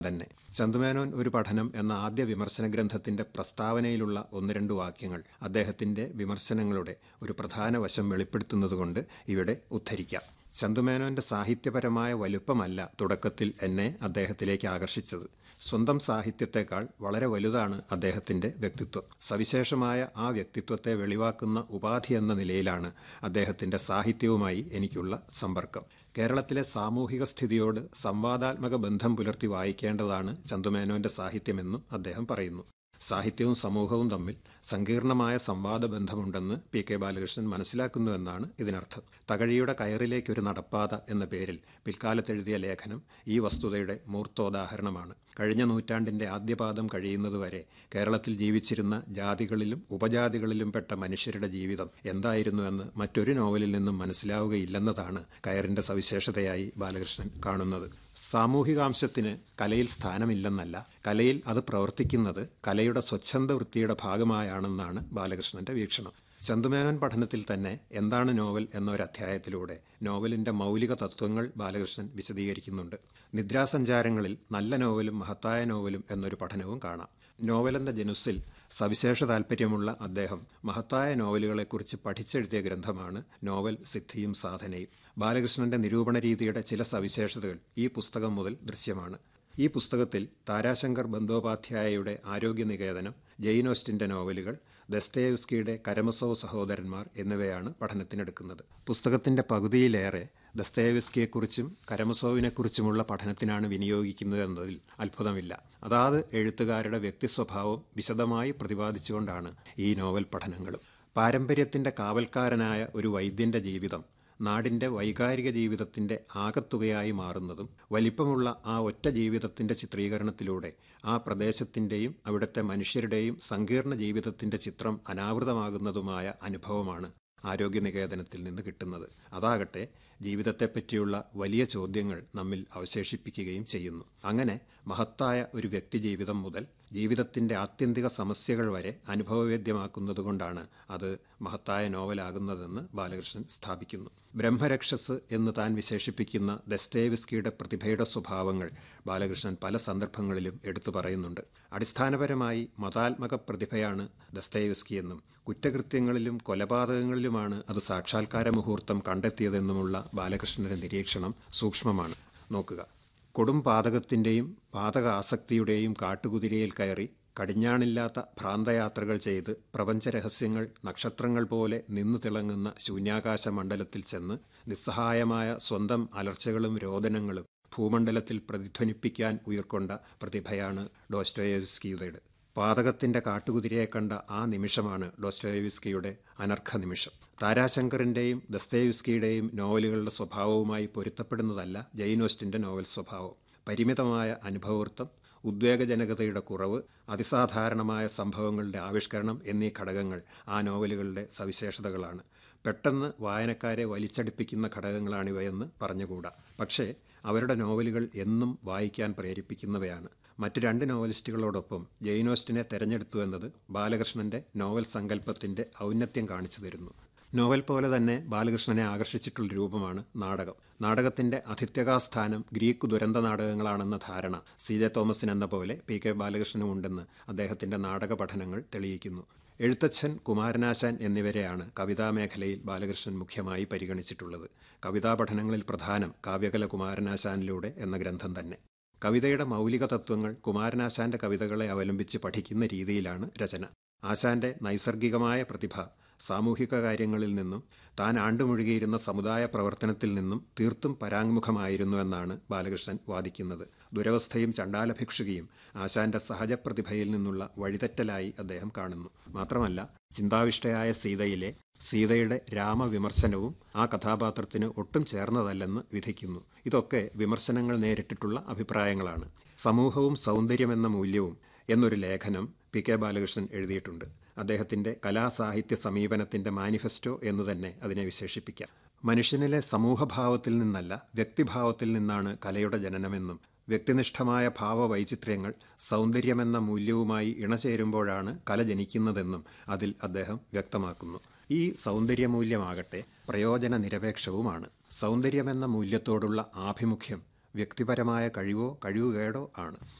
തന്നെ ചന്തുമേനോൻ ഒരു പഠനം എന്ന ആദ്യ വിമർശന ഗ്രന്ഥത്തിന്റെ പ്രസ്താവനയിലുള്ള ഒന്ന് രണ്ട് വാക്യങ്ങൾ അദ്ദേഹത്തിന്റെ വിമർശനങ്ങളുടെ ഒരു പ്രധാന വശം വെളിപ്പെടുത്തുന്നതുകൊണ്ട് ഇവിടെ ഉദ്ധരിക്കാം ചന്തുമേനോന്റെ സാഹിത്യപരമായ വലുപ്പമല്ല തുടക്കത്തിൽ എന്നെ അദ്ദേഹത്തിലേക്ക് ആകർഷിച്ചത് സ്വന്തം സാഹിത്യത്തെക്കാൾ വളരെ വലുതാണ് അദ്ദേഹത്തിന്റെ വ്യക്തിത്വം സവിശേഷമായ ആ വ്യക്തിത്വത്തെ വെളിവാക്കുന്ന ഉപാധി എന്ന നിലയിലാണ് അദ്ദേഹത്തിന്റെ സാഹിത്യവുമായി എനിക്കുള്ള സമ്പർക്കം കേരളത്തിലെ സാമൂഹിക സ്ഥിതിയോട് സംവാദാത്മക ബന്ധം പുലർത്തി വായിക്കേണ്ടതാണ് ചന്തുമേനോന്റെ സാഹിത്യമെന്നും അദ്ദേഹം പറയുന്നു സാഹിത്യവും സമൂഹവും തമ്മിൽ സങ്കീർണമായ സംവാദ ബന്ധമുണ്ടെന്ന് പി കെ ബാലകൃഷ്ണൻ മനസ്സിലാക്കുന്നുവെന്നാണ് ഇതിനർത്ഥം തകഴിയുടെ കയറിലേക്കൊരു നടപ്പാത എന്ന പേരിൽ പിൽക്കാലത്തെഴുതിയ ലേഖനം ഈ വസ്തുതയുടെ മൂർത്തോദാഹരണമാണ് കഴിഞ്ഞ നൂറ്റാണ്ടിന്റെ ആദ്യപാദം കഴിയുന്നതുവരെ കേരളത്തിൽ ജീവിച്ചിരുന്ന ജാതികളിലും ഉപജാതികളിലും പെട്ട മനുഷ്യരുടെ ജീവിതം എന്തായിരുന്നുവെന്ന് മറ്റൊരു നോവലിൽ നിന്നും മനസ്സിലാവുകയില്ലെന്നതാണ് കയറിന്റെ സവിശേഷതയായി ബാലകൃഷ്ണൻ കാണുന്നത് സാമൂഹികാംശത്തിന് കലയിൽ സ്ഥാനമില്ലെന്നല്ല കലയിൽ അത് പ്രവർത്തിക്കുന്നത് കലയുടെ സ്വച്ഛന്ത വൃത്തിയുടെ ഭാഗമായാണെന്നാണ് ബാലകൃഷ്ണന്റെ വീക്ഷണം ചന്തുമേനോൻ പഠനത്തിൽ തന്നെ എന്താണ് നോവൽ എന്നൊരു അധ്യായത്തിലൂടെ നോവലിന്റെ മൗലിക തത്വങ്ങൾ ബാലകൃഷ്ണൻ വിശദീകരിക്കുന്നുണ്ട് നിദ്രാസഞ്ചാരങ്ങളിൽ നല്ല നോവലും മഹത്തായ നോവലും എന്നൊരു പഠനവും കാണാം നോവലെന്ന ജനുസിൽ സവിശേഷ താൽപ്പര്യമുള്ള അദ്ദേഹം മഹത്തായ നോവലുകളെക്കുറിച്ച് പഠിച്ചെഴുതിയ ഗ്രന്ഥമാണ് നോവൽ സിദ്ധിയും സാധനയും ബാലകൃഷ്ണന്റെ നിരൂപണ രീതിയുടെ ചില സവിശേഷതകൾ ഈ പുസ്തകം മുതൽ ദൃശ്യമാണ് ഈ പുസ്തകത്തിൽ താരാശങ്കർ ബന്ദോപാധ്യായയുടെ ആരോഗ്യനികേതനം ജെയിനോസ്റ്റിന്റെ നോവലുകൾ ദസ്തേവ്സ്കിയുടെ കരമസോവ് സഹോദരന്മാർ എന്നിവയാണ് പഠനത്തിനെടുക്കുന്നത് പുസ്തകത്തിന്റെ പകുതിയിലേറെ ദസ്തേവ്സ്കിയെക്കുറിച്ചും കരമസോവിനെക്കുറിച്ചുമുള്ള പഠനത്തിനാണ് വിനിയോഗിക്കുന്നതെന്നതിൽ അത്ഭുതമില്ല അതാത് എഴുത്തുകാരുടെ വ്യക്തിസ്വഭാവം വിശദമായി പ്രതിപാദിച്ചുകൊണ്ടാണ് ഈ നോവൽ പഠനങ്ങളും പാരമ്പര്യത്തിന്റെ കാവൽക്കാരനായ ഒരു വൈദ്യന്റെ ജീവിതം നാടിന്റെ വൈകാരിക ജീവിതത്തിന്റെ ആകത്തുകയായി മാറുന്നതും വലിപ്പമുള്ള ആ ഒറ്റ ജീവിതത്തിന്റെ ചിത്രീകരണത്തിലൂടെ ആ പ്രദേശത്തിന്റെയും അവിടുത്തെ മനുഷ്യരുടെയും സങ്കീർണ ജീവിതത്തിന്റെ ചിത്രം അനാവൃതമാകുന്നതുമായ അനുഭവമാണ് ആരോഗ്യനികേതനത്തിൽ നിന്ന് കിട്ടുന്നത് അതാകട്ടെ ജീവിതത്തെപ്പറ്റിയുള്ള വലിയ ചോദ്യങ്ങൾ നമ്മിൽ അവശേഷിപ്പിക്കുകയും ചെയ്യുന്നു അങ്ങനെ മഹത്തായ ഒരു വ്യക്തിജീവിതം മുതൽ ജീവിതത്തിന്റെ ആത്യന്തിക സമസ്യകൾ വരെ അനുഭവവേദ്യമാക്കുന്നതുകൊണ്ടാണ് അത് മഹത്തായ നോവലാകുന്നതെന്ന് ബാലകൃഷ്ണൻ സ്ഥാപിക്കുന്നു ബ്രഹ്മരക്ഷസ് എന്ന് താൻ വിശേഷിപ്പിക്കുന്ന ദസ്തേവിസ്കിയുടെ പ്രതിഭയുടെ സ്വഭാവങ്ങൾ ബാലകൃഷ്ണൻ പല സന്ദർഭങ്ങളിലും എടുത്തു പറയുന്നുണ്ട് അടിസ്ഥാനപരമായി മതാത്മക പ്രതിഭയാണ് ദസ്തേവിസ്കി എന്നും കുറ്റകൃത്യങ്ങളിലും കൊലപാതകങ്ങളിലുമാണ് അത് സാക്ഷാത്കാര മുഹൂർത്തം കണ്ടെത്തിയതെന്നുമുള്ള ബാലകൃഷ്ണന്റെ നിരീക്ഷണം സൂക്ഷ്മമാണ് നോക്കുക കൊടും പാതകത്തിൻ്റെയും പാതക ആസക്തിയുടെയും കാട്ടുകുതിരയിൽ കയറി കടിഞ്ഞാണില്ലാത്ത ഭ്രാന്തയാത്രകൾ ചെയ്ത് പ്രപഞ്ചരഹസ്യങ്ങൾ നക്ഷത്രങ്ങൾ പോലെ നിന്നു തിളങ്ങുന്ന ശൂന്യാകാശ മണ്ഡലത്തിൽ ചെന്ന് നിസ്സഹായമായ സ്വന്തം അലർച്ചകളും രോദനങ്ങളും ഭൂമണ്ഡലത്തിൽ പ്രതിധ്വനിപ്പിക്കാൻ ഉയർക്കൊണ്ട പ്രതിഭയാണ് ഡോസ്റ്റോയേവ്സ്കിയുടെ പാതകത്തിന്റെ കാട്ടുകുതിരയെ കണ്ട ആ നിമിഷമാണ് ഡോസ്റ്റോയേവിസ്കിയുടെ അനർഘ നിമിഷം താരാശങ്കറിന്റെയും ദസ്തേവിസ്കിയുടെയും നോവലുകളുടെ സ്വഭാവവുമായി പൊരുത്തപ്പെടുന്നതല്ല ജെയിനോസ്റ്റിന്റെ നോവൽ സ്വഭാവം പരിമിതമായ അനുഭവവൃത്തം ഉദ്വേഗജനകതയുടെ കുറവ് അതിസാധാരണമായ സംഭവങ്ങളുടെ ആവിഷ്കരണം എന്നീ ഘടകങ്ങൾ ആ നോവലുകളുടെ സവിശേഷതകളാണ് പെട്ടെന്ന് വായനക്കാരെ വലിച്ചടിപ്പിക്കുന്ന ഘടകങ്ങളാണിവയെന്ന് പറഞ്ഞുകൂടാ പക്ഷേ അവരുടെ നോവലുകൾ എന്നും വായിക്കാൻ പ്രേരിപ്പിക്കുന്നവയാണ് മറ്റ് രണ്ട് നോവലിസ്റ്റുകളോടൊപ്പം ജെയിനോസ്റ്റിനെ തെരഞ്ഞെടുത്തു എന്നത് ബാലകൃഷ്ണന്റെ നോവൽ സങ്കല്പത്തിന്റെ ഔന്നത്യം കാണിച്ചു തരുന്നു നോവൽ പോലെ തന്നെ ബാലകൃഷ്ണനെ ആകർഷിച്ചിട്ടുള്ള രൂപമാണ് നാടകം നാടകത്തിന്റെ അധിത്യകാസ്ഥാനം ഗ്രീക്ക് ദുരന്ത നാടകങ്ങളാണെന്ന ധാരണ സി ജെ തോമസിനെന്ന പോലെ പി കെ ബാലകൃഷ്ണനും ഉണ്ടെന്ന് അദ്ദേഹത്തിന്റെ നാടക പഠനങ്ങൾ തെളിയിക്കുന്നു എഴുത്തച്ഛൻ കുമാരനാശാൻ എന്നിവരെയാണ് കവിതാമേഖലയിൽ ബാലകൃഷ്ണൻ മുഖ്യമായി പരിഗണിച്ചിട്ടുള്ളത് കവിതാ പഠനങ്ങളിൽ പ്രധാനം കാവ്യകല കുമാരനാശാനിലൂടെ എന്ന ഗ്രന്ഥം തന്നെ കവിതയുടെ മൗലിക തത്വങ്ങൾ കുമാരനാശാന്റെ കവിതകളെ അവലംബിച്ച് പഠിക്കുന്ന രീതിയിലാണ് രചന ആശാന്റെ നൈസർഗികമായ പ്രതിഭ സാമൂഹിക കാര്യങ്ങളിൽ നിന്നും താൻ ആണ്ടുമുഴുകിയിരുന്ന സമുദായ പ്രവർത്തനത്തിൽ നിന്നും തീർത്തും പരാങ്മുഖമായിരുന്നുവെന്നാണ് ബാലകൃഷ്ണൻ വാദിക്കുന്നത് ദുരവസ്ഥയും ചണ്ടാലഭിക്ഷുകയും ആശാന്റെ സഹജപ്രതിഭയിൽ നിന്നുള്ള വഴിതെറ്റലായി അദ്ദേഹം കാണുന്നു മാത്രമല്ല ചിന്താവിഷ്ടയായ സീതയിലെ സീതയുടെ രാമവിമർശനവും ആ കഥാപാത്രത്തിന് ഒട്ടും ചേർന്നതല്ലെന്ന് വിധിക്കുന്നു ഇതൊക്കെ വിമർശനങ്ങൾ നേരിട്ടിട്ടുള്ള അഭിപ്രായങ്ങളാണ് സമൂഹവും സൗന്ദര്യമെന്ന മൂല്യവും എന്നൊരു ലേഖനം പി കെ ബാലകൃഷ്ണൻ എഴുതിയിട്ടുണ്ട് അദ്ദേഹത്തിന്റെ കലാസാഹിത്യ സമീപനത്തിന്റെ മാനിഫെസ്റ്റോ എന്ന് തന്നെ അതിനെ വിശേഷിപ്പിക്കാം മനുഷ്യനിലെ സമൂഹഭാവത്തിൽ നിന്നല്ല വ്യക്തിഭാവത്തിൽ നിന്നാണ് കലയുടെ ജനനമെന്നും വ്യക്തിനിഷ്ഠമായ ഭാവവൈചിത്ര്യങ്ങൾ സൗന്ദര്യമെന്ന മൂല്യവുമായി ഇണചേരുമ്പോഴാണ് കല ജനിക്കുന്നതെന്നും അതിൽ അദ്ദേഹം വ്യക്തമാക്കുന്നു ഈ സൗന്ദര്യമൂല്യമാകട്ടെ പ്രയോജന നിരപേക്ഷവുമാണ് സൗന്ദര്യമെന്ന മൂല്യത്തോടുള്ള ആഭിമുഖ്യം വ്യക്തിപരമായ കഴിവോ കഴിവുകേടോ ആണ്